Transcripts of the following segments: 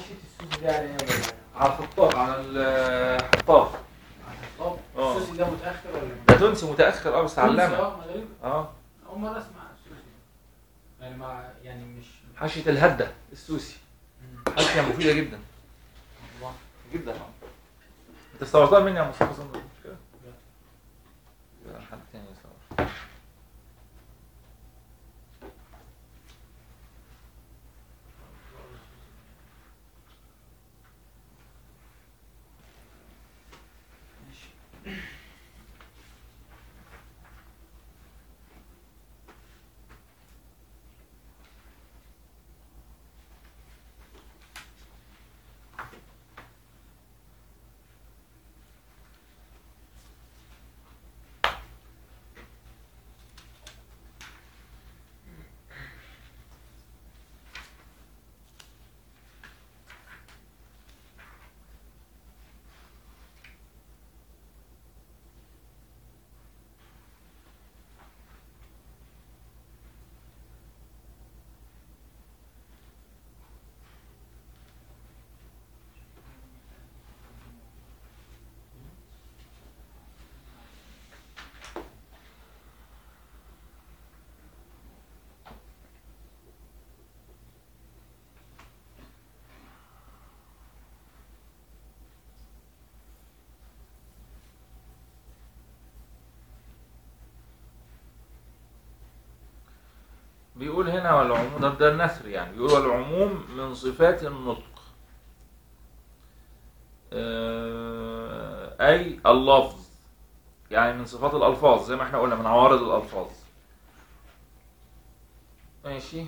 حشية السوسي دي على ايه يا مولانا؟ على الخطاب على الحطاب على الخطاب آه. السوسي ده متأخر ولا ده تونسي متاخر اه بس علامه اه مغربي اه أول مرة أسمع السوسي يعني مع يعني مش حاشيه الهده السوسي مم. حاشيه مفيده جدا الله. جدا اه انت استوعبتها مني يا مصطفى صندوق مش كده؟ لا، حد تاني يستوعب ماشي. بيقول هنا والعموم ده, ده النثر يعني بيقول والعموم من صفات النطق آه، أي اللفظ يعني من صفات الألفاظ زي ما احنا قلنا من عوارض الألفاظ ماشي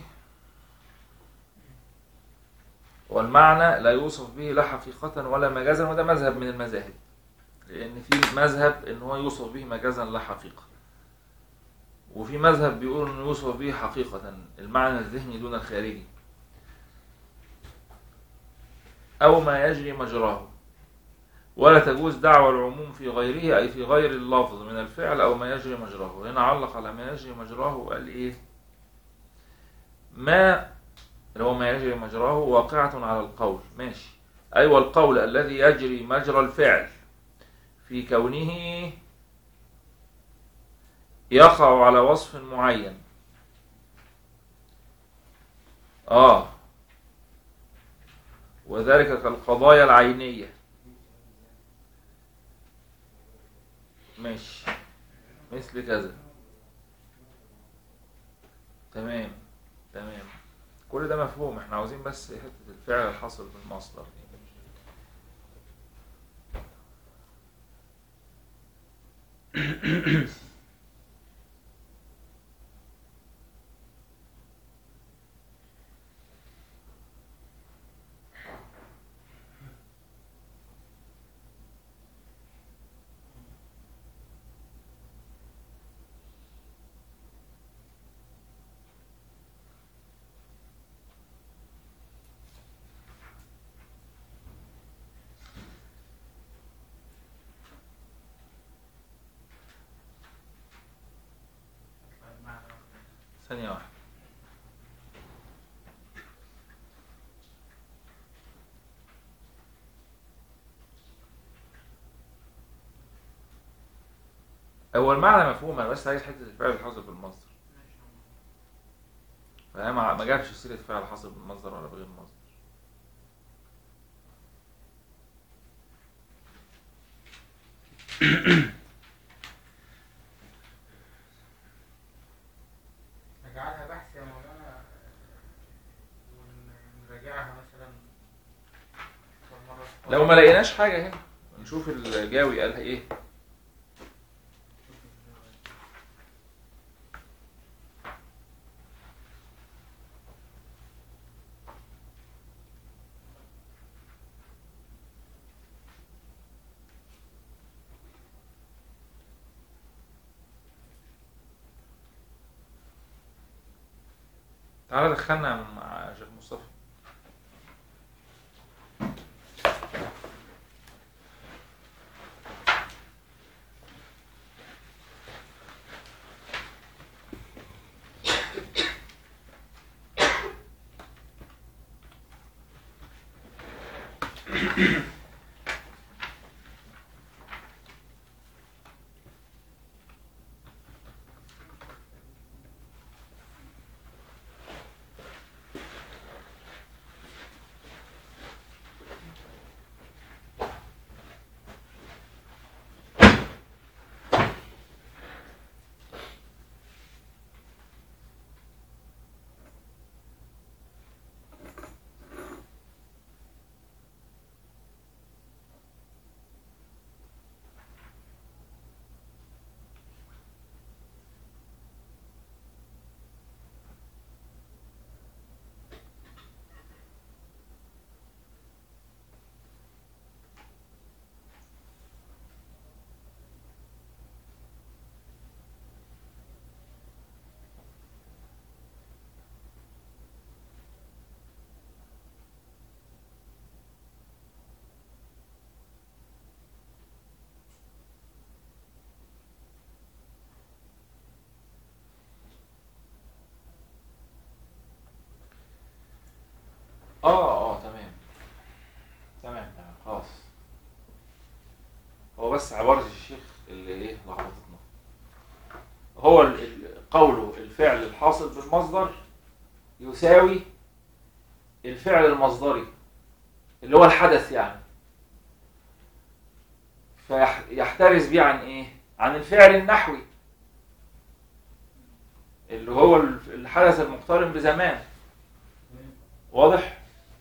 والمعنى لا يوصف به لا حقيقة ولا مجازا وده مذهب من المذاهب لأن في مذهب إن هو يوصف به مجازا لا حقيقة وفي مذهب بيقول انه يوصف به حقيقة المعنى الذهني دون الخارجي أو ما يجري مجراه ولا تجوز دعوى العموم في غيره أي في غير اللفظ من الفعل أو ما يجري مجراه هنا علق على ما يجري مجراه وقال إيه ما اللي هو ما يجري مجراه واقعة على القول ماشي أيوة القول الذي يجري مجرى الفعل في كونه يقع على وصف معين آه وذلك كالقضايا العينية ماشي مثل كذا تمام تمام كل ده مفهوم احنا عاوزين بس حتة الفعل الحاصل بالمصدر دي ثانية واحدة هو المعنى مفهوم انا بس عايز حته الفعل الحاصل بالمصدر فهي ما ما جابش سيره فعل حاصل بالمصدر ولا بغير مصدر نجعلها بحث يا مولانا ونراجعها مثلا مرة لو ما لقيناش حاجه هنا نشوف الجاوي قالها ايه تعالى دخلنا مع شيخ مصطفى اه اه تمام تمام تمام خلاص هو بس عبارة الشيخ اللي ايه لخبطتنا هو ال- ال- قوله الفعل الحاصل بالمصدر يساوي الفعل المصدري اللي هو الحدث يعني فيحترز بيه عن ايه عن الفعل النحوي اللي هو الف- الحدث المقترن بزمان واضح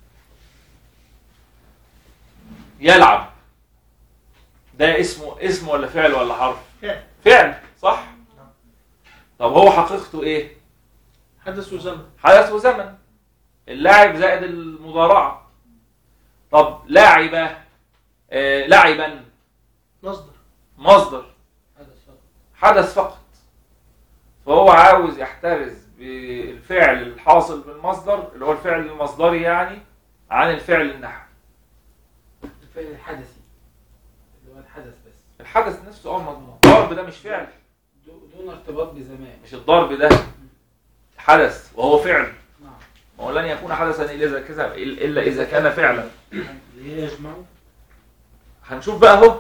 يلعب ده اسمه اسم ولا فعل ولا حرف فعل. فعل صح طب هو حقيقته ايه حدث وزمن حدث وزمن اللاعب زائد المضارعة طب لاعب آه لاعبا مصدر مصدر هذا الشرط حدث فقط فهو عاوز يحترز بالفعل الحاصل بالمصدر اللي هو الفعل المصدري يعني عن الفعل النحوي الفعل الحدثي اللي هو الحدث بس الحدث نفسه اه مضمون الضرب ده مش فعل دو- دون ارتباط بزمان مش الضرب ده حدث وهو فعل نعم ما هو لن يكون حدثا الا اذا كذا الا اذا كان فعلا اللي هي يجمعوا هنشوف بقى اهو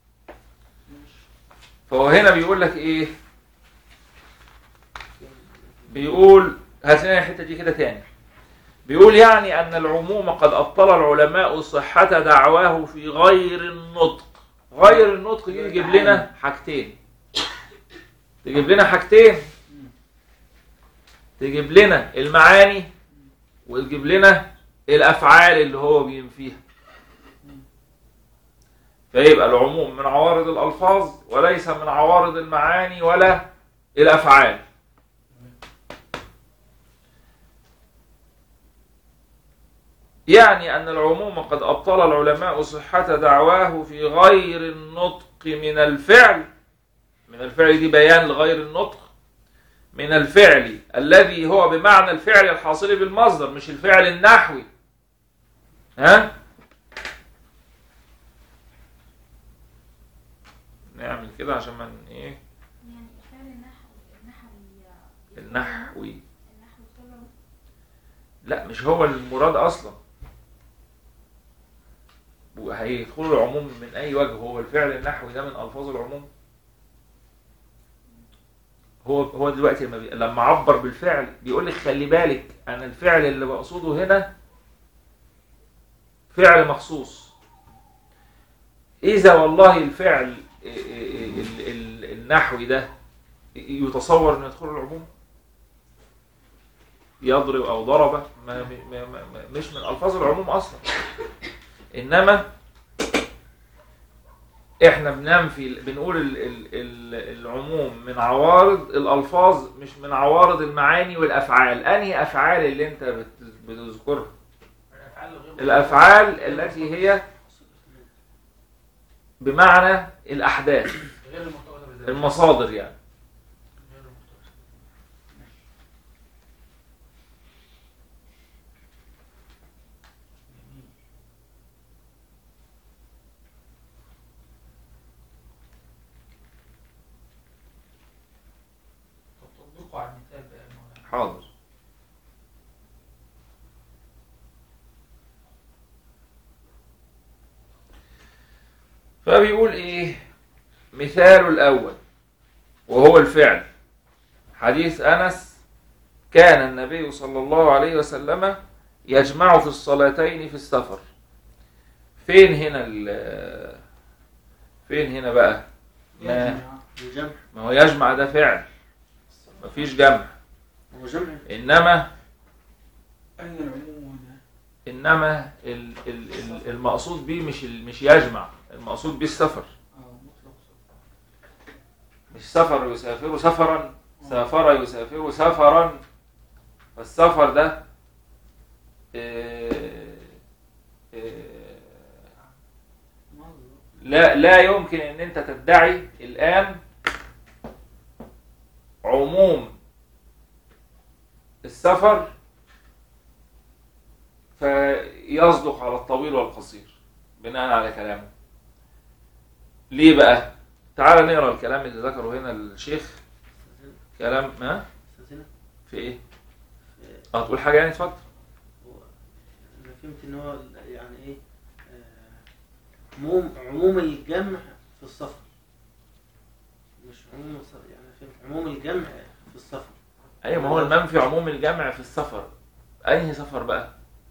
فهو هنا بيقول لك ايه بيقول هات لنا الحته دي كده تاني بيقول يعني ان العموم قد ابطل العلماء صحه دعواه في غير النطق غير النطق دي تجيب لنا حاجتين تجيب لنا حاجتين تجيب لنا المعاني وتجيب لنا الافعال اللي هو بينفيها فيبقى العموم من عوارض الألفاظ وليس من عوارض المعاني ولا الأفعال يعني أن العموم قد أبطل العلماء صحة دعواه في غير النطق من الفعل من الفعل دي بيان لغير النطق من الفعل الذي هو بمعنى الفعل الحاصل بالمصدر مش الفعل النحوي ها نعمل كده عشان ما ن- ايه يعني فعل النحو النحوي النحوي النحو كله لا مش هو المراد اصلا وهيدخل العموم من اي وجه هو الفعل النحوي ده من الفاظ العموم هو هو دلوقتي لما, بي... لما عبر بالفعل بيقول لك خلي بالك انا الفعل اللي بقصده هنا فعل مخصوص اذا والله الفعل ال- ال- ال- النحوي ده يتصور انه يدخل العموم يضرب او ضرب ما ما ما ما مش من الفاظ العموم اصلا انما احنا بننفي بنقول ال ال ال العموم من عوارض الالفاظ مش من عوارض المعاني والافعال انهي افعال اللي انت بت- بتذكرها الافعال الغير الافعال التي هي بمعنى الاحداث غير المرتبطه بزمان المصادر يعني غير المرتبطه جميل. طب تطبقوا على المثال بقى يا مولانا. حاضر فبيقول ايه مثال الاول وهو الفعل حديث انس كان النبي صلى الله عليه وسلم يجمع في الصلاتين في السفر فين هنا ال- فين هنا بقى ما, الجمع ما هو يجمع ده فعل مفيش جمع هو جمع انما أين العموم هنا؟ انما ال ال ال المقصود به مش ال- مش يجمع المقصود به السفر آه مطلق مش سفر يسافر سفرا سافر يسافر سفرا فالسفر ده آه، آه، مطلق لا لا يمكن ان انت تدعي الان عموم السفر فيصدق على الطويل والقصير بناء على كلامه ليه بقى تعال نقرا الكلام اللي ذكره هنا الشيخ كلام ما استاذنا في ايه آه، اه تقول حاجه يعني اتفضل هو انا فهمت ان هو يعني ايه آه، عموم عموم الجمع في السفر مش عموم السفر يعني فهمت عموم الجمع في السفر ايوه ما هو المنفي عموم الجمع في السفر انهي سفر بقى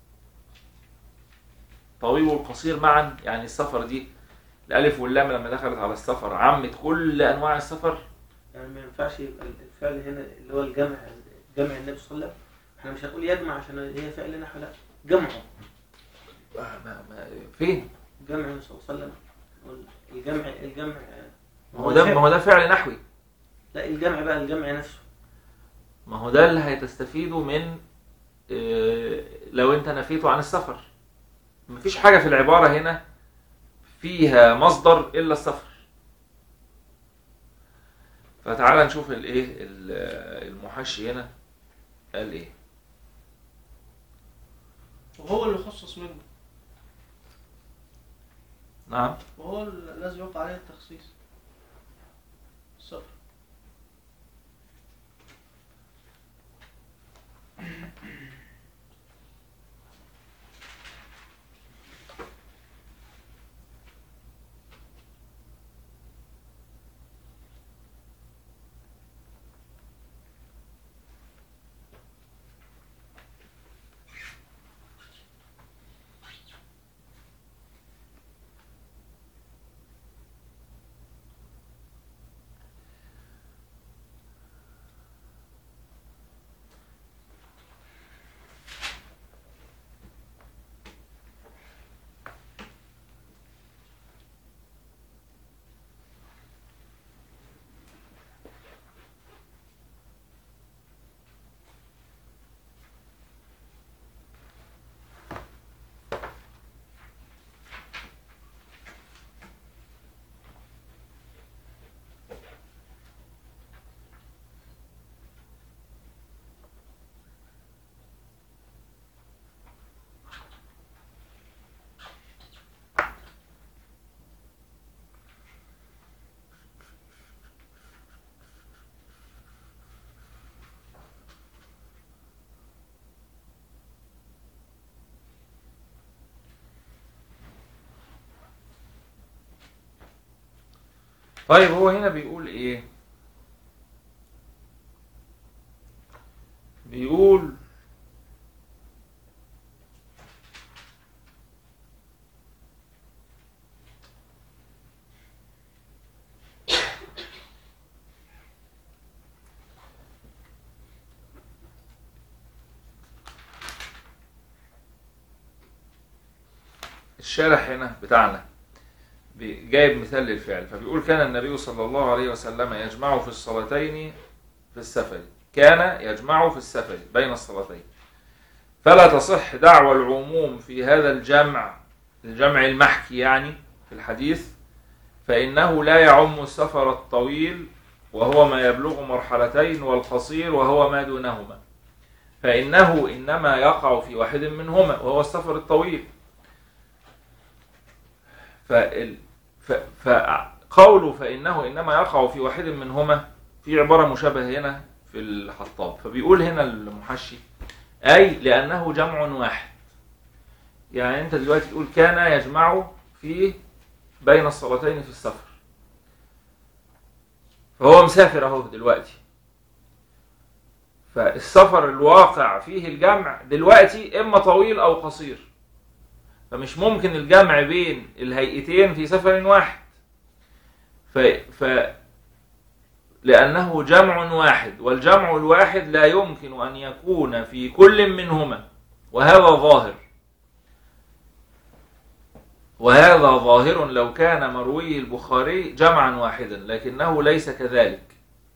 طويل والقصير معا يعني السفر دي الالف واللام لما دخلت على السفر عمت كل انواع السفر يعني ما ينفعش يبقى الفعل هنا اللي هو الجمع جمع النبي صلى الله عليه وسلم احنا مش هنقول يجمع عشان هي فعل نحو لا جمعه ما ما ما فين جمع النبي صلى الله عليه وسلم الجمع الجمع ما هو ده ما هو ده فعل نحوي لا الجمع بقى الجمع نفسه ما هو ده اللي هتستفيده من آه، لو انت نفيته عن السفر مفيش حاجه في العباره هنا فيها مصدر الا السفر فتعال نشوف الايه ال- المحشي هنا قال ايه وهو اللي خصص منه نعم وهو الذي وقع عليه التخصيص السفر طيب هو هنا بيقول ايه بيقول الشارح هنا بتاعنا بي- جايب مثال للفعل فبيقول كان النبي صلى الله عليه وسلم يجمع في الصلاتين في السفر كان يجمع في السفر بين الصلاتين فلا تصح دعوى العموم في هذا الجمع الجمع المحكي يعني في الحديث فإنه لا يعم السفر الطويل وهو ما يبلغ مرحلتين والقصير وهو ما دونهما فإنه إنما يقع في واحد منهما وهو السفر الطويل فال... ف... فقوله فإنه إنما يقع في واحد منهما في عبارة مشابهة هنا في الحطاب فبيقول هنا المحشي أي لأنه جمع واحد يعني أنت دلوقتي تقول كان يجمع في بين الصلاتين في السفر فهو مسافر اهو دلوقتي فالسفر الواقع فيه الجمع دلوقتي اما طويل او قصير فمش ممكن الجمع بين الهيئتين في سفر واحد ف... ف... لأنه جمع واحد والجمع الواحد لا يمكن أن يكون في كل منهما وهذا ظاهر وهذا ظاهر لو كان مروي البخاري جمعا واحدا لكنه ليس كذلك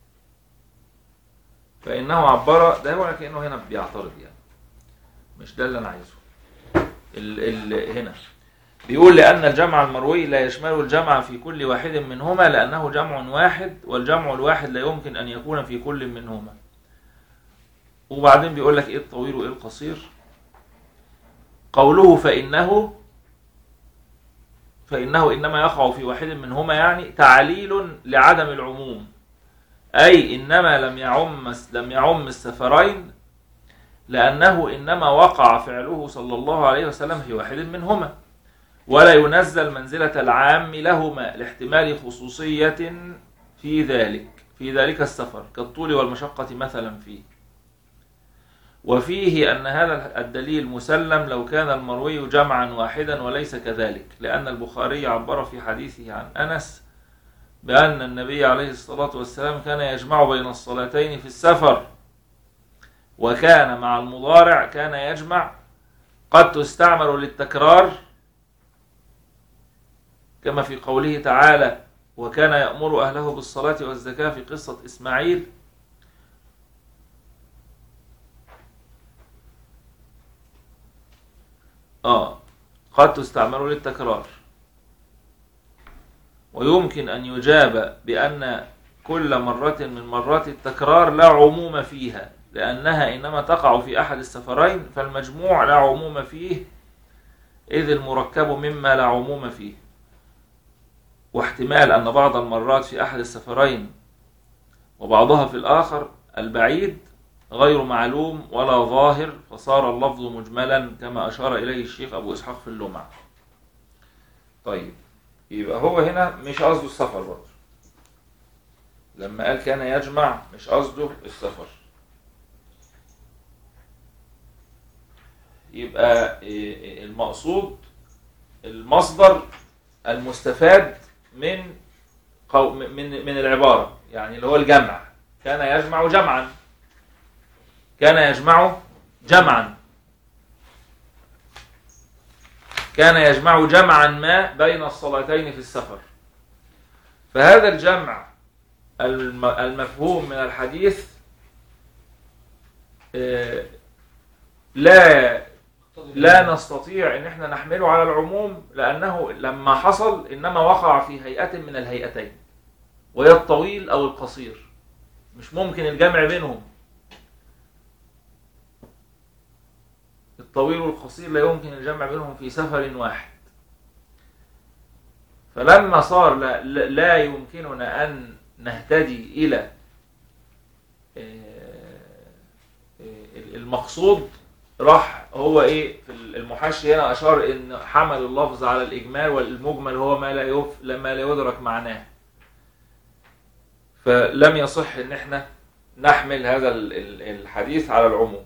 فإنه عبر ده هو كأنه هنا بيعترض يعني مش ده اللي أنا عايزه ال ال هنا بيقول لأن الجمع المروي لا يشمل الجمع في كل واحد منهما لأنه جمع واحد والجمع الواحد لا يمكن أن يكون في كل منهما وبعدين بيقول لك إيه الطويل وإيه القصير قوله فإنه فإنه إنما يقع في واحد منهما يعني تعليل لعدم العموم أي إنما لم يعم لم يعم السفرين لأنه إنما وقع فعله صلى الله عليه وسلم في واحد منهما ولا ينزل منزلة العام لهما لاحتمال خصوصية في ذلك في ذلك السفر كالطول والمشقة مثلا فيه وفيه أن هذا الدليل مسلم لو كان المروي جمعا واحدا وليس كذلك لأن البخاري عبر في حديثه عن أنس بأن النبي عليه الصلاة والسلام كان يجمع بين الصلاتين في السفر وكان مع المضارع كان يجمع قد تستعمل للتكرار كما في قوله تعالى وكان يأمر أهله بالصلاة والزكاة في قصة إسماعيل آه قد تستعمل للتكرار ويمكن أن يجاب بأن كل مرة من مرات التكرار لا عموم فيها لأنها إنما تقع في أحد السفرين فالمجموع لا عموم فيه إذ المركب مما لا عموم فيه واحتمال أن بعض المرات في أحد السفرين وبعضها في الآخر البعيد غير معلوم ولا ظاهر فصار اللفظ مجملا كما أشار إليه الشيخ أبو إسحاق في اللمع طيب يبقى هو هنا مش قصده السفر برضه لما قال كان يجمع مش قصده السفر يبقى المقصود المصدر المستفاد من قو من من العبارة يعني اللي هو الجمع كان يجمع جمعا كان يجمع جمعا كان يجمع جمعا ما بين الصلاتين في السفر فهذا الجمع المفهوم من الحديث لا لا نستطيع ان احنا نحمله على العموم لانه لما حصل انما وقع في هيئة من الهيئتين وهي الطويل او القصير مش ممكن الجمع بينهم الطويل والقصير لا يمكن الجمع بينهم في سفر واحد فلما صار لا, لا يمكننا ان نهتدي الى المقصود راح هو ايه في المحشي هنا اشار ان حمل اللفظ على الاجمال والمجمل هو ما لا يف لما لا يدرك معناه فلم يصح ان احنا نحمل هذا الحديث على العموم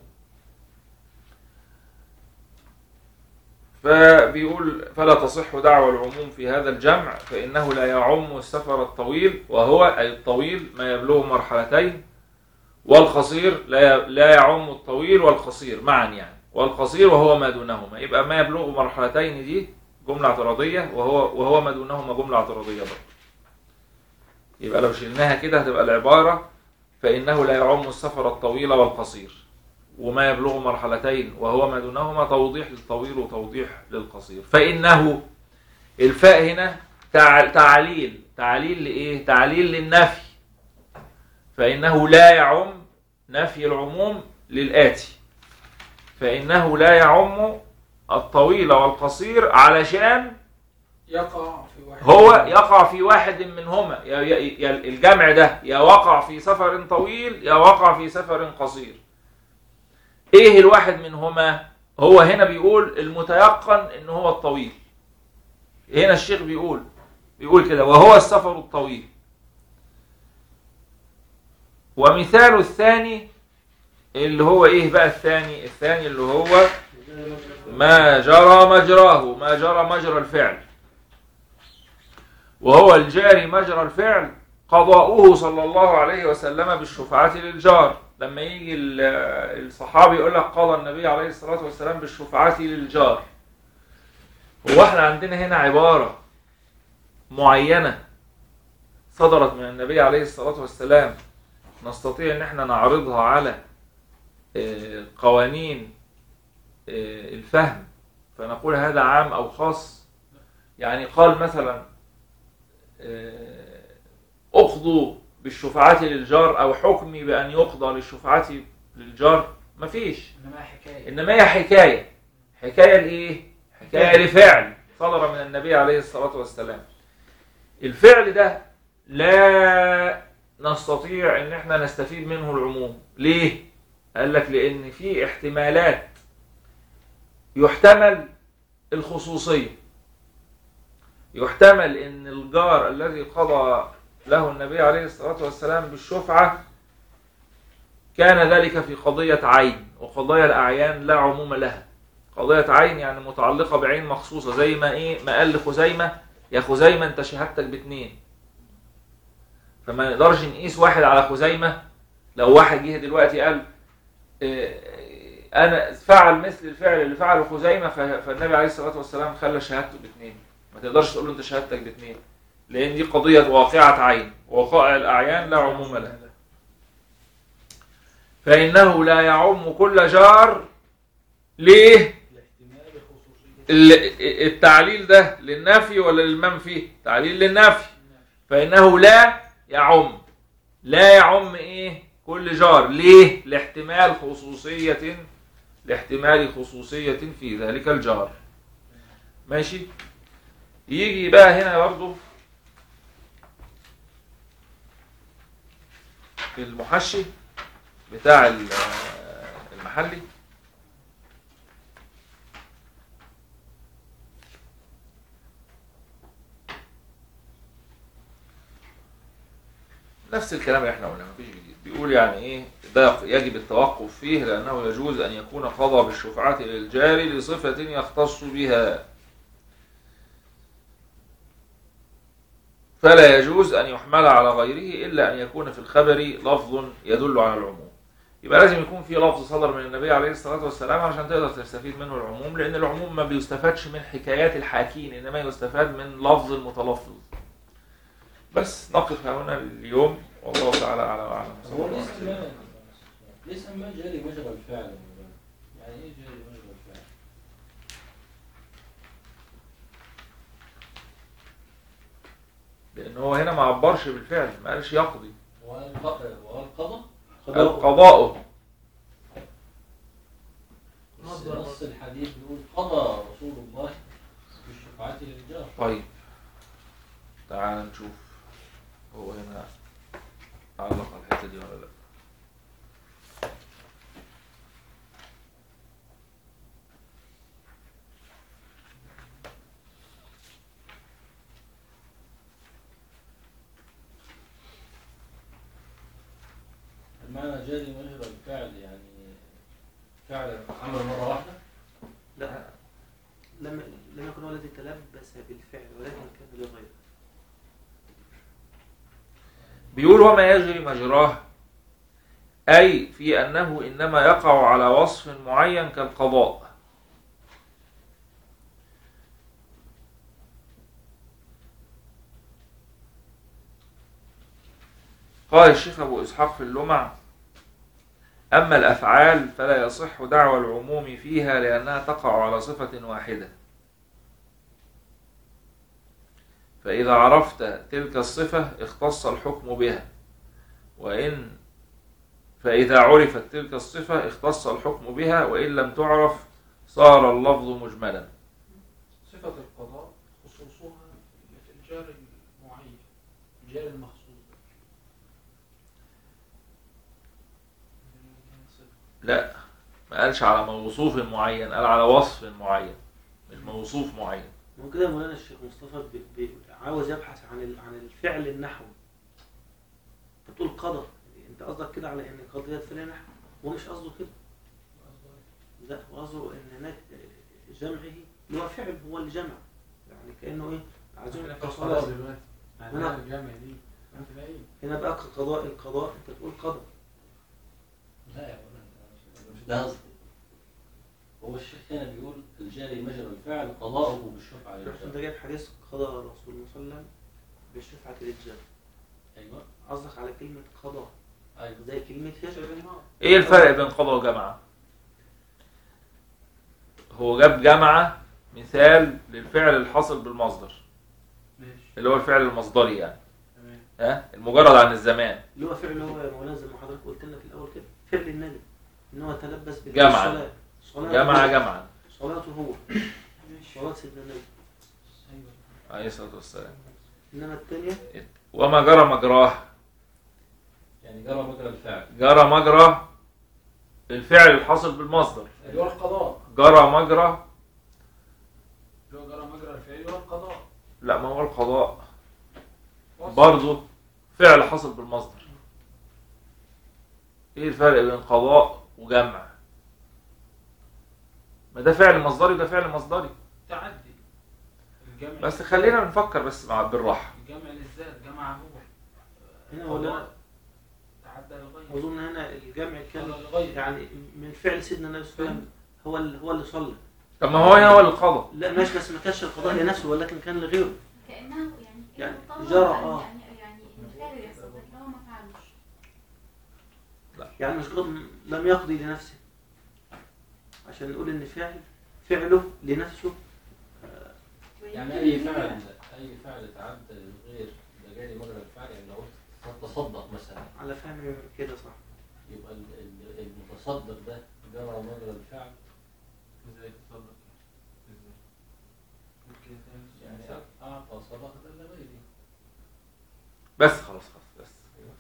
فبيقول فلا تصح دعوى العموم في هذا الجمع فإنه لا يعم السفر الطويل وهو أي الطويل ما يبلغ مرحلتين والقصير لا لا يعم الطويل والقصير معا يعني والقصير وهو ما دونهما يبقى ما يبلغ مرحلتين دي جملة اعتراضية وهو وهو ما دونهما جملة اعتراضية برضه يبقى لو شلناها كده هتبقى العبارة فإنه لا يعم السفر الطويل والقصير وما يبلغ مرحلتين وهو ما دونهما توضيح للطويل وتوضيح للقصير فإنه الفاء هنا تعليل تعليل لإيه؟ تعليل للنفي فإنه لا يعم نفي العموم للآتي فإنه لا يعم الطويل والقصير علشان يقع في واحد هو يقع في واحد منهما يا- يا- يا الجمع ده يا وقع في سفر طويل يا وقع في سفر قصير ايه الواحد منهما هو هنا بيقول المتيقن ان هو الطويل هنا الشيخ بيقول بيقول كده وهو السفر الطويل ومثال الثاني اللي هو ايه بقى الثاني الثاني اللي هو ما جرى مجراه ما جرى مجرى الفعل وهو الجاري مجرى الفعل قضاؤه صلى الله عليه وسلم بالشفعة للجار لما يجي ال- الصحابي يقول لك قضى النبي عليه الصلاة والسلام بالشفعة للجار هو احنا عندنا هنا عبارة معينة صدرت من النبي عليه الصلاة والسلام نستطيع ان احنا نعرضها على آه، قوانين آه، الفهم فنقول هذا عام او خاص يعني قال مثلا آه، اقضوا بالشفعة للجار او حكمي بان يقضى للشفعة للجار مفيش انما حكايه انما هي حكايه حكايه لايه حكايه لفعل صدر من النبي عليه الصلاه والسلام الفعل ده لا نستطيع ان احنا نستفيد منه العموم ليه قال لك لان في احتمالات يحتمل الخصوصيه يحتمل ان الجار الذي قضى له النبي عليه الصلاه والسلام بالشفعه كان ذلك في قضية عين وقضايا الأعيان لا عموم لها قضية عين يعني متعلقة بعين مخصوصة زي ما إيه ما قال لخزيمة يا خزيمة أنت شهادتك باتنين فما نقدرش نقيس واحد على خزيمة لو واحد جه دلوقتي قال إيه، أنا فعل مثل الفعل اللي فعله خزيمة ف- فالنبي عليه الصلاة والسلام خلى شهادته باتنين ما تقدرش تقول له أنت شهادتك باتنين لأن دي قضية واقعة عين ووقائع الأعيان لا عموم لها فإنه لا يعم كل جار ليه؟ الاحتمال خصوصيه ال- التعليل ده للنفي ولا للمنفي؟ تعليل للنفي فإنه لا يعم لا يعم إيه؟ كل جار ليه؟ لاحتمال خصوصية لاحتمال خصوصية في ذلك الجار ماشي؟ يجي بقى هنا برضو في المحشي بتاع ال- المحلي نفس الكلام اللي احنا قلناه مفيش جديد بيقول يعني ايه ده يجب التوقف فيه لانه يجوز ان يكون قضى بالشفعة للجاري لصفة يختص بها فلا يجوز ان يحمل على غيره الا ان يكون في الخبر لفظ يدل على العموم يبقى لازم يكون في لفظ صدر من النبي عليه الصلاة والسلام عشان تقدر تستفيد منه العموم لأن العموم ما بيستفادش من حكايات الحاكين إنما يستفاد من لفظ المتلفظ بس نقف هنا اليوم والله تعالى أعلى وأعلم صلى هو الله ليه عليه وسلم. سماه ليه سماه جاري مجرى الفعل يعني ايه جاري مجرى الفعل؟ لأن هو هنا ما عبرش بالفعل ما قالش يقضي وقال ق- وقال قضى قال قضاؤه بس نص الحديث بيقول قضى رسول الله بالشفاعة للجار طيب تعال نشوف هو هنا علق على الحتة دي ولا لا المعنى جاري مجرى الفعل يعني فعلا عمل مرة واحدة لا لم لم يكن هو الذي تلبس بالفعل ولكن كان لغيره بيقول وما يجري مجراه أي في أنه إنما يقع على وصف معين كالقضاء قال الشيخ أبو إسحاق في اللمع أما الأفعال فلا يصح دعوى العموم فيها لأنها تقع على صفة واحدة فإذا عرفت تلك الصفة اختص الحكم بها وإن فإذا عرفت تلك الصفة اختص الحكم بها وإن لم تعرف صار اللفظ مجملا صفة القضاء خصوصها في الجار المعين الجار المخصوص لا ما قالش على موصوف معين قال على وصف معين مش موصوف معين هو كده مولانا الشيخ مصطفى بي- بي- عاوز يبحث عن ال- عن الفعل النحوي انت بتقول قضى انت قصدك كده على ان قضية فعل نحو هو مش قصده كده لا هو قصده ان هناك جمعه اللي هو فعل هو اللي جمع يعني كانه ايه عايزين احنا في خلاص القضاء دلوقتي هنا- هنا الجامع دي انت لاقي هنا بقى قضاء القضاء انت تقول قضى لا يا مولانا مش ده قصدي هو الشيخ هنا بيقول الجاري مجرى الفعل قضاؤه بالشفعة انت للجار جايب حديث قضى رسول الله صلى الله عليه وسلم بالشفعة للرجال ايوه قصدك على كلمة قضاء ايوه زي كلمة هجر ايه الفرق بين قضاء وجمعة هو جاب جمعة مثال للفعل الحاصل بالمصدر ماشي اللي هو الفعل المصدري يعني تمام ها المجرد عن الزمان اللي هو فعل هو يا مولانا زي ما حضرتك قلت لنا في الاول كده فعل النبي ان هو تلبس جمعا. بالصلاة صلاة جمع هو. جمعا صلاته هو ماشي صلاة سيدنا النبي ايوه عليه الصلاة والسلام انما الثانية وما جرى مجراه يعني جرى مجرى الفعل جرى مجرى الفعل الحاصل بالمصدر اللي هو القضاء جرى مجرى اللي هو جرى مجرى الفعل هو القضاء لا ما هو القضاء وصف. برضه فعل حصل بالمصدر ايه الفرق بين قضاء وجمع ما ده فعل مصدري وده فعل مصدري تعدي الجمع بس خلينا نفكر بس مع بالراحه الجمع للذات جمع هو هنا ولا تعدى للغير اظن هنا الجمع كان قضى للغير يعني من فعل سيدنا النبي صلى الله عليه وسلم هو اللي هو اللي صلى طب ما هو هنا هو اللي قضى لا ماشي بس ما كانش القضاء لنفسه ولكن كان لغيره كأنه يعني يعني كأنه طلب جرى، أن- آه. يعني يعني إن الفعل يحصل لكن هو ما فعلوش يعني مش قض لم يقضي لنفسه عشان نقول ان فعل فعله لنفسه يعني اي فعل اي فعل تعدى للغير ده جاري مجرى الفعل يعني لو قلت تصدق مثلا على فهم كده صح يبقى ال- ال- المتصدق ده جرى مجرى الفعل ازاي تصدق ازاي ممكن تعمل يعني مثال؟ اعطى صدقه لغيره بس خلاص خلاص بس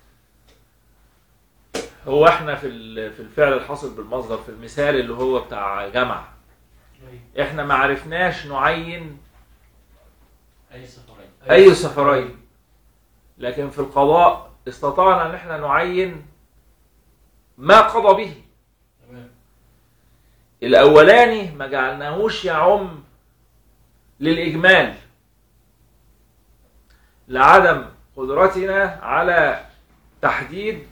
هو احنا في ال- في الفعل الحاصل بالمصدر في المثال اللي هو بتاع جمع أيوة. احنا ما عرفناش نعين اي سفرين اي سفرين لكن في القضاء استطعنا ان احنا نعين ما قضى به تمام الاولاني ما جعلناهوش يعم للاجمال لعدم قدرتنا على تحديد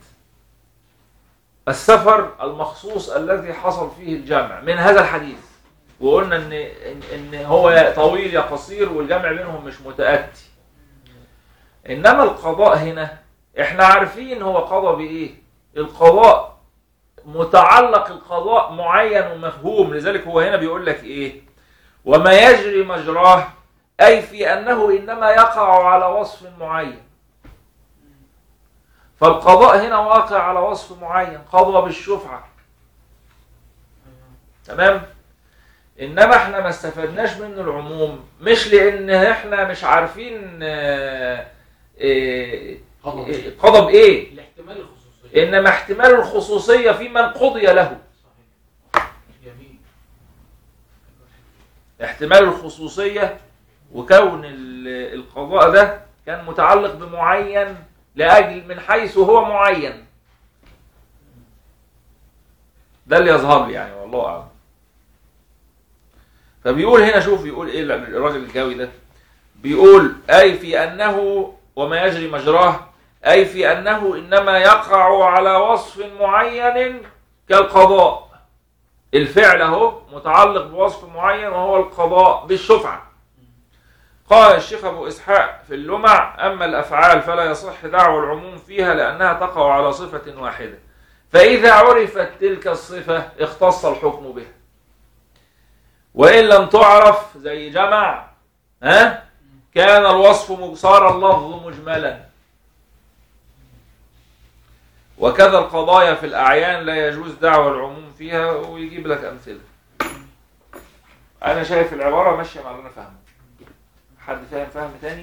السفر المخصوص الذي حصل فيه الجمع من هذا الحديث وقلنا ان ان, إن هو يا طويل يا قصير والجمع بينهم مش متاتي انما القضاء هنا احنا عارفين هو قضى بايه القضاء متعلق القضاء معين ومفهوم لذلك هو هنا بيقول لك ايه وما يجري مجراه اي في انه انما يقع على وصف معين فالقضاء هنا واقع على وصف معين قضى بالشفعه تمام انما احنا ما استفدناش منه العموم مش لان احنا مش عارفين آه، آه، قضى بإيه؟ قضى بايه الاحتمال الخصوصي انما احتمال الخصوصيه في من قضي له صحيح جميل احتمال الخصوصيه وكون ال- القضاء ده كان متعلق بمعين لاجل من حيث هو معين ده اللي يظهر لي يعني والله اعلم فبيقول هنا شوف بيقول ايه الراجل الجاوي ده بيقول اي في انه وما يجري مجراه اي في انه انما يقع على وصف معين كالقضاء الفعل اهو متعلق بوصف معين وهو القضاء بالشفعه قال الشيخ ابو اسحاق في اللمع اما الافعال فلا يصح دعوى العموم فيها لانها تقع على صفه واحده فاذا عرفت تلك الصفه اختص الحكم بها وان لم تعرف زي جمع ها كان الوصف مج- صار اللفظ مجملا وكذا القضايا في الأعيان لا يجوز دعوى العموم فيها ويجيب لك أمثلة أنا شايف العبارة ماشية مع اللي أنا فاهمه حد فاهم فهم تاني؟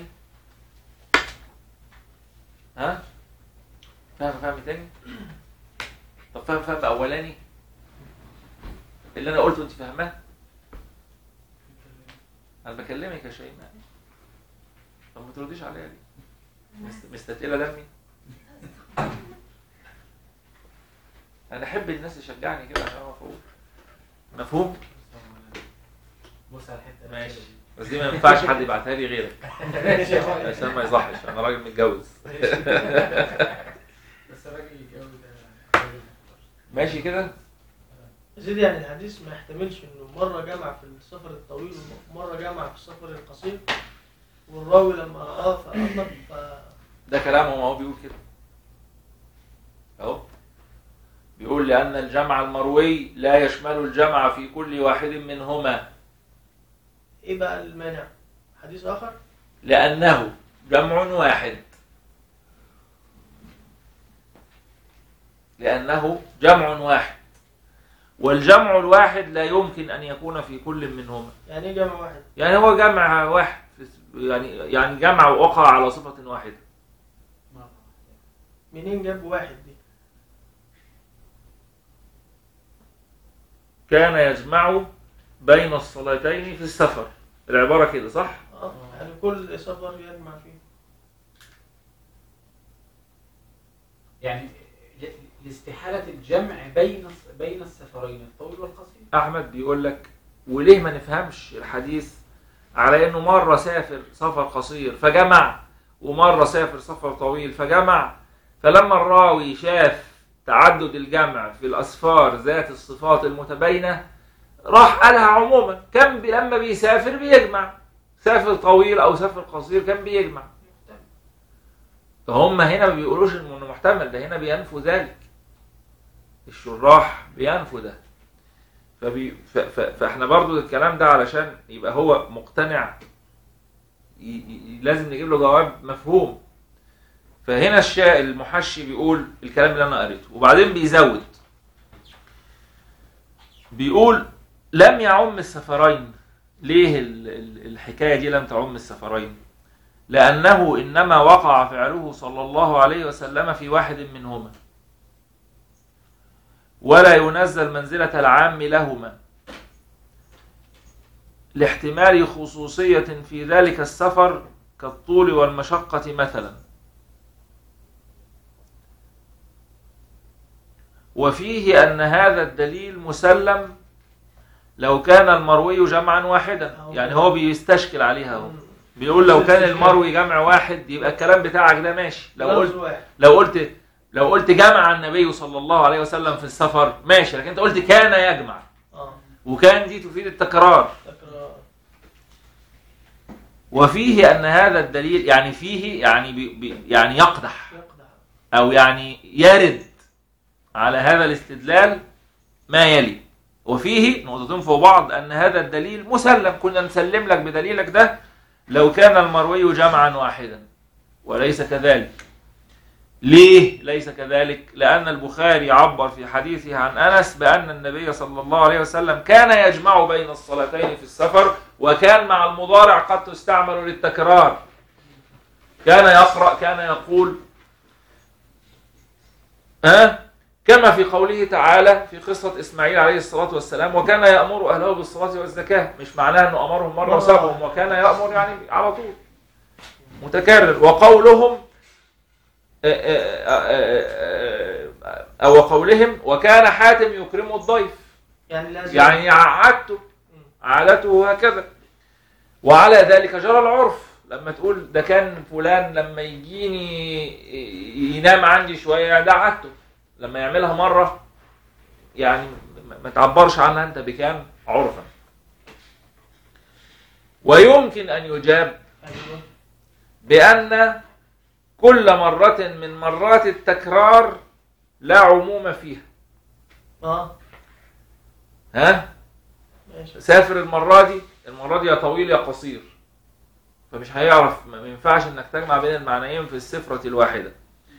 ها؟ فاهم فهم تاني؟ طب فاهم فهم أولاني؟ اللي أنا قلته أنت فاهماه؟ في كلام. أنا بكلمك يا شيماء طب ما ترديش عليا ليه مست- مستثقله دمي انا احب الناس يشجعني كده عشان افوق مفهوم بص على الحته ماشي بس دي ما ينفعش حد يبعتها لي غيرك ماشي يا اخويا عشان ما يصحش انا راجل متجوز بس الراجل يتجوز ده ماشي كده يا سيدي يعني الحديث ما يحتملش انه مره جمع في السفر الطويل ومره جمع في السفر القصير والراوي لما رآه فأطلق ف... ده كلامهم هو بيقول كده اهو بيقول لأن الجمع المروي لا يشمل الجمع في كل واحد منهما ايه بقى المانع؟ حديث اخر؟ لأنه جمع واحد لأنه جمع واحد والجمع الواحد لا يمكن أن يكون في كل منهما يعني ايه جمع واحد؟ يعني هو جمع واحد يعني يعني جمع وقع على صفة واحدة منين جاب واحد دي؟ كان يجمع بين الصلاتين في السفر العبارة كده صح؟ اه يعني كل سفر يجمع فيه يعني ل- لاستحالة الجمع بين بين السفرين الطويل والقصير أحمد بيقول لك وليه ما نفهمش الحديث على إنه مرة سافر سفر قصير فجمع ومرة سافر سفر طويل فجمع فلما الراوي شاف تعدد الجمع في الأسفار ذات الصفات المتباينة راح قالها عموما كان بي لما بيسافر بيجمع سافر طويل أو سافر قصير كان بيجمع فهم هنا ما بيقولوش انه محتمل ده هنا بينفوا ذلك الشراح بينفوا ده فبي ف ف فاحنا برضو الكلام ده علشان يبقى هو مقتنع ي ي لازم نجيب له جواب مفهوم فهنا الشاء المحشي بيقول الكلام اللي انا قريته وبعدين بيزود بيقول لم يعم السفرين ليه ال- ال- الحكايه دي لم تعم السفرين لانه انما وقع فعله صلى الله عليه وسلم في واحد منهما ولا ينزل منزلة العام لهما لاحتمال خصوصية في ذلك السفر كالطول والمشقة مثلا وفيه أن هذا الدليل مسلم لو كان المروي جمعا واحدا يعني هو بيستشكل عليها هو بيقول لو كان المروي جمع واحد يبقى الكلام بتاعك ده ماشي لو لفظ قلت واحد لو قلت لو قلت جمع النبي صلى الله عليه وسلم في السفر ماشي لكن انت قلت كان يجمع اه وكان دي تفيد التكرار تكرار وفيه ان هذا الدليل يعني فيه يعني بي بي يعني يقدح يقدح او يعني يرد على هذا الاستدلال ما يلي وفيه نقطتين فوق بعض ان هذا الدليل مسلم كنا نسلم لك بدليلك ده لو كان المروي جمعا واحدا وليس كذلك ليه ليس كذلك لأن البخاري عبر في حديثه عن أنس بأن النبي صلى الله عليه وسلم كان يجمع بين الصلاتين في السفر وكان مع المضارع قد تستعمل للتكرار كان يقرأ كان يقول ها كما في قوله تعالى في قصة إسماعيل عليه الصلاة والسلام وكان يأمر أهله بالصلاة والزكاة مش معناه أنه أمرهم مرة وسابهم وكان يأمر يعني على طول متكرر وقولهم أو قولهم وكان حاتم يكرم الضيف يعني لازم يعني عادته عادته هكذا وعلى ذلك جرى العرف لما تقول ده كان فلان لما يجيني ينام عندي شوية ده عادته لما يعملها مرة يعني ما- ما تعبرش عنها انت بكام عرفا ويمكن ان يجاب ايوه بأن كل مرة من مرات التكرار لا عموم فيها اه ها ماشي سافر المرة دي المرة دي يا طويل يا قصير فمش هيعرف ما ما ينفعش انك تجمع بين المعنيين في السفرة الواحدة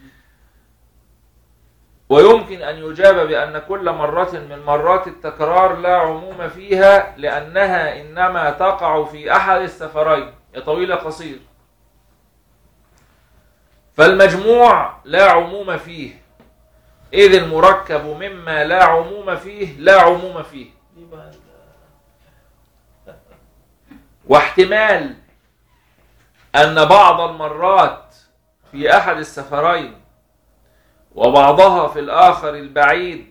ويمكن أن يجاب بأن كل مرة من مرات التكرار لا عموم فيها لأنها إنما تقع في أحد السفرين يا طويل يا قصير فالمجموع لا عموم فيه إذ المركب مما لا عموم فيه لا عموم فيه دي بقى ال- واحتمال أن بعض المرات في أحد السفرين وبعضها في الآخر البعيد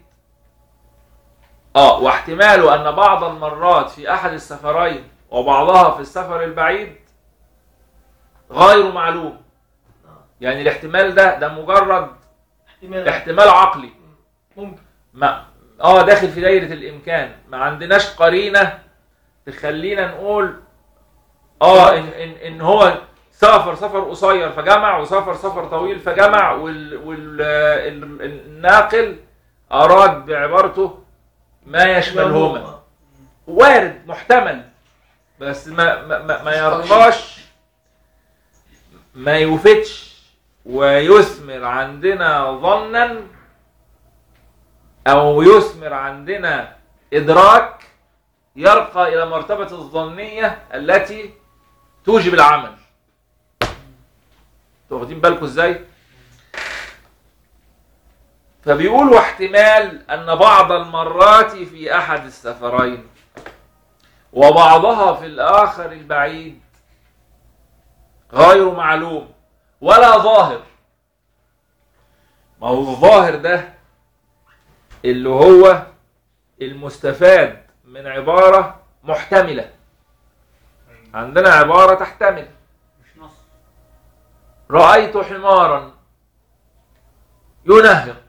آه واحتمال أن بعض المرات في أحد السفرين وبعضها في السفر البعيد غير معلوم يعني الاحتمال ده ده مجرد احتمال احتمال عقلي ممكن ما اه داخل في دايرة الإمكان ما عندناش قرينة تخلينا نقول اه إن, إن, إن هو سافر سفر قصير فجمع وسافر سفر طويل فجمع وال وال ال- الناقل أراد بعبارته ما يشملهما آه. وارد محتمل بس ما ما, ما, ما يرقاش ما يوفتش ويثمر عندنا ظنا او يثمر عندنا ادراك يرقى الى مرتبه الظنيه التي توجب العمل انتوا واخدين بالكم ازاي فبيقول واحتمال ان بعض المرات في احد السفرين وبعضها في الآخر البعيد غير معلوم ولا ظاهر ما هو الظاهر ده اللي هو المستفاد من عبارة محتملة عندنا عبارة تحتمل مش نص رأيت حمارا ينهق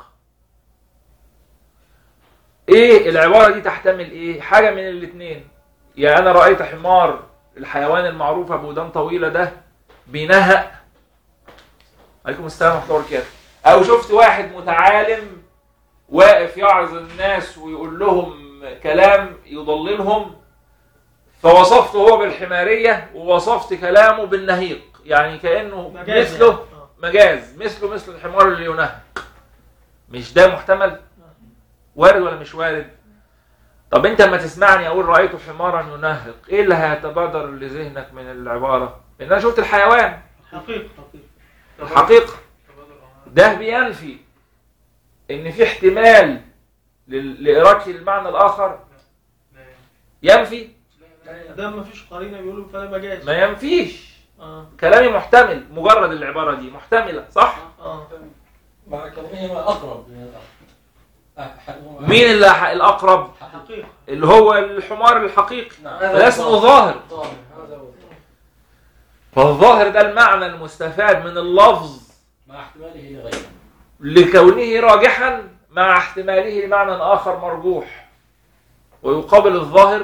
ايه العبارة دي تحتمل ايه حاجة من الاتنين يا انا رأيت حمار الحيوان المعروف ابو ودان طويلة ده بينهق عليكم السلام ورحمة الله وبركاته او شفت واحد متعالم واقف يعظ الناس ويقول لهم كلام يضللهم فوصفته هو بالحمارية ووصفت كلامه بالنهيق يعني كأنه مجاز مثله يعني. آه. مجاز مثله مثل الحمار اللي ينهق مش ده محتمل وارد ولا مش وارد طب انت لما تسمعني اقول رايت حمارا ينهق ايه اللي هيتبادر لذهنك من العباره ان انا شفت الحيوان حقيقة حقيقة الحقيقه ده بينفي ان في احتمال لل- لادراك المعنى الاخر ينفي ده ما فيش قرينة بيقولوا فلا مجاز ما ينفيش اه كلامي محتمل مجرد العباره دي محتمله صح اه مع كونهما أقرب من الأخر أحدهما مين اللي ح- الاقرب حقيقة اللي هو الحمار الحقيقي نعم فده اسمه ظاهر ظاهر هذا هو فالظاهر ده المعنى المستفاد من اللفظ مع احتماله لغيره لكونه راجحا مع احتماله لمعنى آخر مرجوح ويقابل الظاهر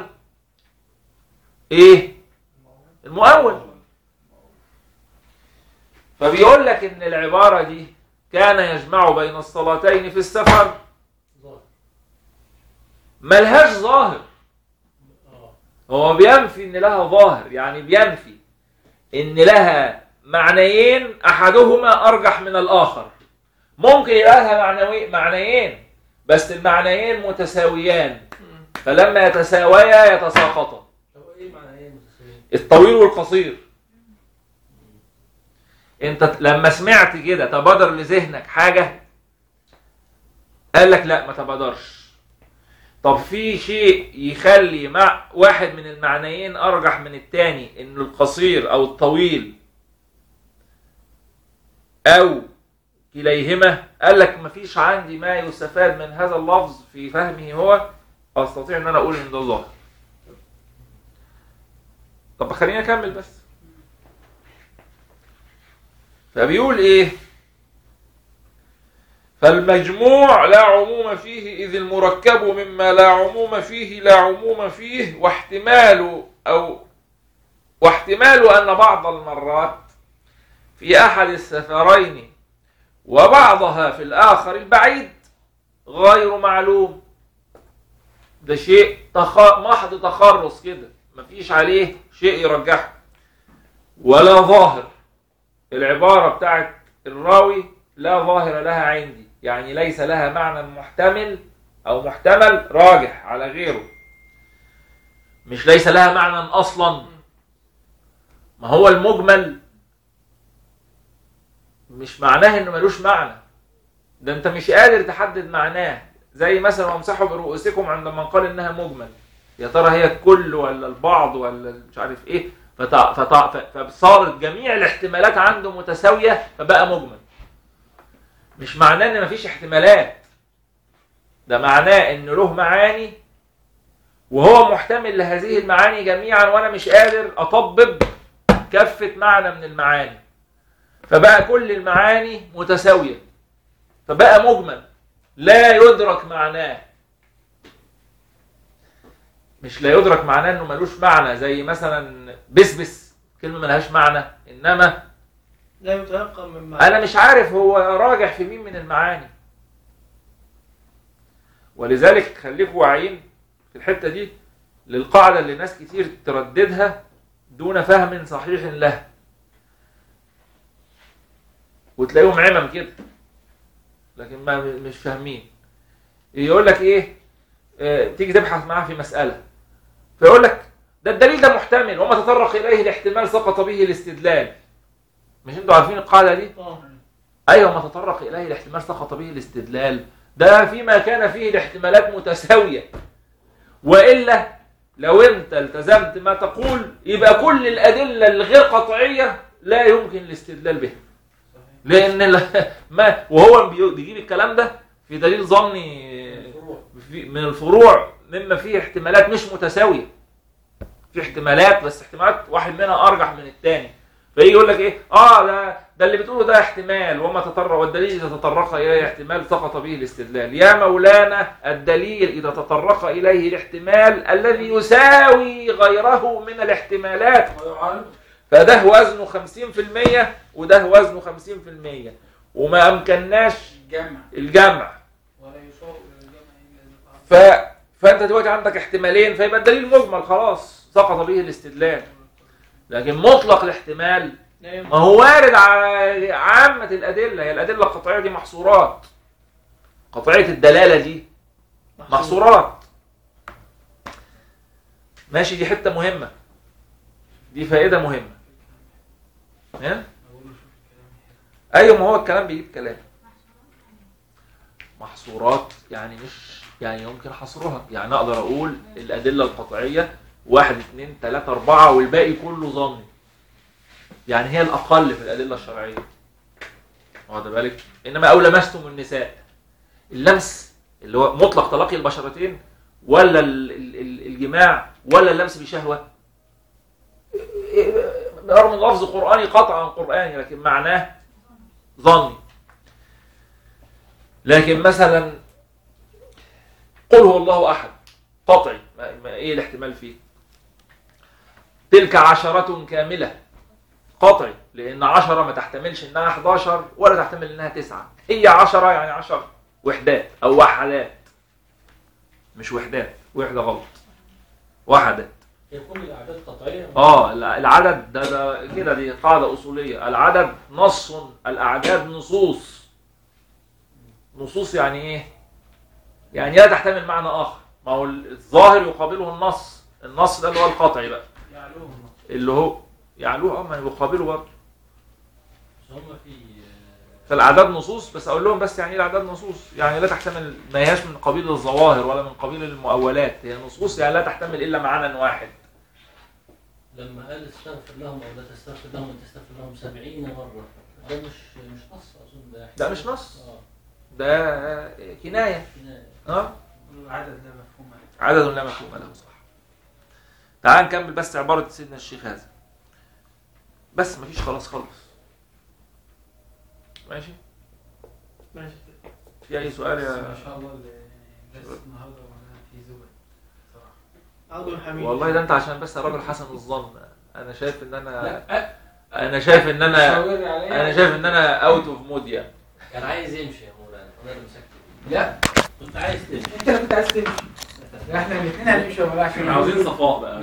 ايه المؤول فبيقول لك ان العبارة دي كان يجمع بين الصلاتين في السفر ظاهر ملهاش ظاهر آه. هو بينفي ان لها ظاهر يعني بينفي ان لها معنيين احدهما ارجح من الاخر ممكن يبقى لها معنوي معنيين بس المعنيين متساويان فلما يتساويا يتساقطا طب إيه معنى إيه متساويين؟ الطويل والقصير انت لما سمعت كده تبادر لذهنك حاجة قال لك لا ما تبادرش طب في شيء يخلي مع واحد من المعنيين ارجح من التاني ان القصير او الطويل او كليهما قال لك ما فيش عندي ما يستفاد من هذا اللفظ في فهمه هو استطيع ان انا اقول ان ده ظاهر طب خليني اكمل بس فبيقول ايه فالمجموع لا عموم فيه إذ المركب مما لا عموم فيه لا عموم فيه واحتمال أو واحتمال أن بعض المرات في أحد السفرين وبعضها في الآخر البعيد غير معلوم ده شيء تخ... محض تخرص كده مفيش عليه شيء يرجحه ولا ظاهر العبارة بتاعت الراوي لا ظاهر لها عندي يعني ليس لها معنى محتمل أو محتمل راجح على غيره مش ليس لها معنى أصلا ما هو المجمل مش معناه انه ملوش معنى ده انت مش قادر تحدد معناه زي مثلا وامسحوا برؤوسكم عندما قال انها مجمل يا ترى هي الكل ولا البعض ولا مش عارف ايه فت- فت- فصارت جميع الاحتمالات عنده متساويه فبقى مجمل مش معناه ان مفيش احتمالات ده معناه ان له معاني وهو محتمل لهذه المعاني جميعا وانا مش قادر اطبب كافه معنى من المعاني فبقى كل المعاني متساويه فبقى مجمل لا يدرك معناه مش لا يدرك معناه انه ملوش معنى زي مثلا بسبس كلمه ملهاش معنى انما لا يتيقن من معنى انا مش عارف هو راجح في مين من المعاني ولذلك خليكم واعيين في الحته دي للقاعده اللي ناس كتير ترددها دون فهم صحيح لها وتلاقيهم عمم كده لكن ما مش فاهمين يقول لك ايه آه، تيجي تبحث معاه في مساله فيقول لك ده الدليل ده محتمل وما تطرق اليه الاحتمال سقط به الاستدلال مش انتوا عارفين القاعده دي اه ايوه ما تطرق اليه الاحتمال سقط به الاستدلال ده فيما كان فيه الاحتمالات متساويه والا لو انت التزمت ما تقول يبقى كل الادله الغير قطعيه لا يمكن الاستدلال بها لان ال- ما وهو بي- بيجيب الكلام ده في دليل ظني في- من الفروع مما فيه احتمالات مش متساويه في احتمالات بس احتمالات واحد منها ارجح من الثاني فيجي يقول لك ايه اه ده ده اللي بتقوله ده احتمال وما تطرق والدليل اذا تطرق اليه احتمال سقط به الاستدلال يا مولانا الدليل اذا تطرق اليه الاحتمال الذي يساوي غيره من الاحتمالات فده وزنه 50% وده وزنه 50% وما امكناش جمع الجمع ولا يشار الى الجمع الا ف... فانت دلوقتي عندك احتمالين فيبقى الدليل مجمل خلاص سقط به الاستدلال لكن مطلق الاحتمال لا ما يمكن هو وارد على عامة الأدلة هي الأدلة القطعية دي محصورات قطعية الدلالة دي محصورات ماشي دي حتة مهمة دي فائدة مهمة ها؟ أيوة ما هو الكلام بيجيب كلام محصورات يعني مش يعني يمكن حصرها يعني أقدر أقول الأدلة القطعية واحد اثنين ثلاثة أربعة والباقي كله ظني يعني هي الأقل في الأدلة الشرعية واخد بالك إنما أو لمستم النساء اللمس اللي هو مطلق تلاقي البشرتين ولا ال- ال- ال- الجماع ولا اللمس بشهوة رغم ان لفظ قرآني قطعا قرآني لكن معناه ظني لكن مثلا قل هو الله أحد قطعي ما ما ايه الاحتمال فيه تلك عشرة كاملة قطعي لأن عشرة ما تحتملش إنها 11 ولا تحتمل إنها تسعة هي عشرة يعني عشر وحدات أو وحدات مش وحدات وحدة غلط وحدات هي كل الاعداد قطعيه اه الع- العدد ده, ده كده دي قاعدة أصولية العدد نص الأعداد نصوص نصوص يعني إيه؟ يعني لا تحتمل معنى آخر ما هو الظاهر يقابله النص النص ده اللي هو القطعي بقى يعلوهم اللي هو يعلوه اه ما يقابله برضه بس هم في فالاعداد نصوص بس اقول لهم بس يعني ايه الاعداد نصوص يعني لا تحتمل ما هياش من قبيل الظواهر ولا من قبيل المؤولات هي نصوص يعني لا تحتمل الا معنى واحد لما قال استغفر لهم او لا تستغفر لهم ان تستغفر لهم سبعين مره ده مش مش نص اظن ده ده مش نص. اه ده كنايه كناية. اه العدد لا مفهوم له. عدد لا مفهوم له صح تعال نكمل بس عباره سيدنا الشيخ هذا بس مفيش خلاص خالص ماشي ماشي في اي سؤال بس يا ما شاء الله الدرس النهارده وانا في زبد صراحه عبد الحميد والله ده انت عشان بس راجل حسن الظن انا شايف ان انا لا انا شايف ان انا شاور عليا انا شايف ان انا اوت اوف مود يعني كان عايز يمشي يا مولانا انا اللي مسكت لا كنت عايز تمشي انت اللي كنت عايز تمشي احنا الاثنين هنمشي ولا عشان عاوزين صفاء بقى